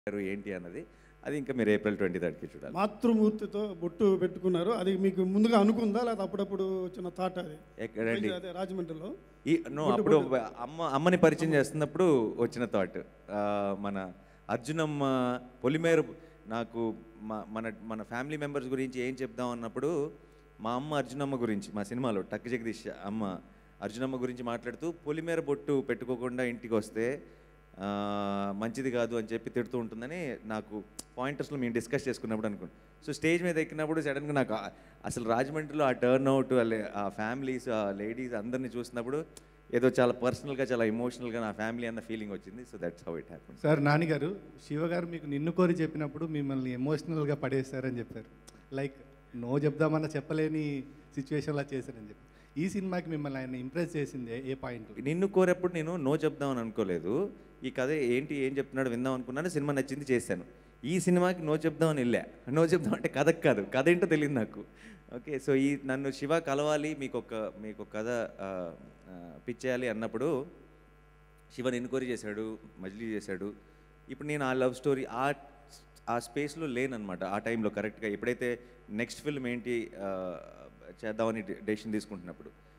ఏంటి అన్నది అది ఇంకా మీరు ఏప్రిల్ ట్వంటీ థర్డ్కి చూడాలి మాతృమూర్తితో బొట్టు పెట్టుకున్నారు అది మీకు ముందుగా అనుకుందా లేదా అప్పుడప్పుడు వచ్చిన థాట్ అది ఎక్కడండి అదే రాజమండ్రిలో ఈ నో అప్పుడు అమ్మ అమ్మని పరిచయం చేస్తున్నప్పుడు వచ్చిన థాట్ మన అర్జునమ్మ పొలిమేర నాకు మా- మన మన ఫ్యామిలీ మెంబర్స్ గురించి ఏం చెప్దాం అన్నప్పుడు మా అమ్మ అర్జునమ్మ గురించి మా సినిమాలో టక్ జగదీష్ అమ్మ అర్జునమ్మ గురించి మాట్లాడుతూ పొలిమేర బొట్టు పెట్టుకోకుండా ఇంటికి వస్తే ఆ, మంచిది కాదు అని చెప్పి తిడుతూ ఉంటుందని నాకు పాయింటర్స్లో మేము డిస్కస్ చేసుకున్నప్పుడు అనుకున్నాను సో స్టేజ్ మీద ఎక్కినప్పుడు సడన్గా నాకు ఆ- అసలు రాజమండ్రిలో ఆ టర్న్ అవుట్ ఆ ఫ్యామిలీస్ ఆ లేడీస్ అందరినీ చూసినప్పుడు ఏదో చాలా పర్సనల్గా చాలా ఎమోషనల్గా నా ఫ్యామిలీ అన్న ఫీలింగ్ వచ్చింది so that's how it happen sir నాన్నగారు శివ గారు మీకు నిన్ను కోరి చెప్పినప్పుడు మిమ్మల్ని ఎమోషనల్గా పడేస్తారని చెప్పారు లైక్ నో చెప్దామన్నా చెప్పలేని సిచ్యువేషన్లా చేశారని చెప్పి ఈ సినిమాకి మిమ్మల్ని ఆయన ఇంప్రెస్ చేసింది ఏ పాయింట్ నిన్ను కోరేప్పుడు నేను నో చెప్దామని అనుకోలేదు ఈ కథ ఏంటి ఏం చెప్తున్నాడు విందాం అనుకున్నాను సినిమా నచ్చింది చేశాను ఈ సినిమాకి నో చెప్దామని వెళ్ళా నో చెప్దాం అంటే కథకు కాదు కథ ఏంటో తెలియదు నాకు ఓకే సో ఈ నన్ను శివ కలవాలి మీకు ఒక మీకు ఒక కథ పిచ్ చేయాలి అన్నప్పుడు శివ ఎన్క్వైరీ చేశాడు మజిలీ చేశాడు ఇప్పుడు నేను ఆ లవ్ స్టోరీ ఆ ఆ స్పేస్లో లేనన్నమాట ఆ టైంలో కరెక్ట్గా ఎప్పుడైతే నెక్స్ట్ ఫిల్మ్ ఏంటి ఆ, చేద్దామని డెసిషన్ తీసుకుంటున్నప్పుడు